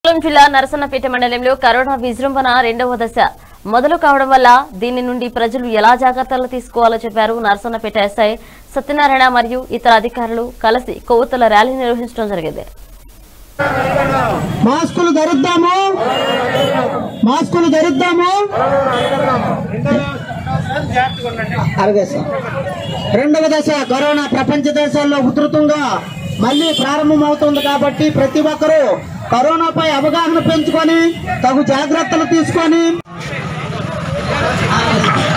ప్రకాశం జిల్లా నరసన్నపేట మండలంలో కరోనా విజృంభణ రెండవ దశ మొదలు కావడం వల్ల దీని నుండి ప్రజలు ఎలా జాగ్రత్తలు తీసుకోవాలో చెప్పారు నరసన్నపేట ఎస్ఐ సత్యనారాయణ మరియు ఇతర అధికారులు కలిసి కొవ్వొత్తుల ర్యాలీ నిర్వహించడం జరిగింది మాస్కులు ధరిద్దాము మాస్కులు ధరిద్దాము అలాగే సార్ రెండవ దశ కరోనా ప్రపంచ దేశాల్లో ఉధృతంగా మళ్ళీ ప్రారంభమవుతుంది కాబట్టి ప్రతి ఒక్కరూ కరోనాపై అవగాహన పెంచుకొని తగు జాగ్రత్తలు తీసుకొని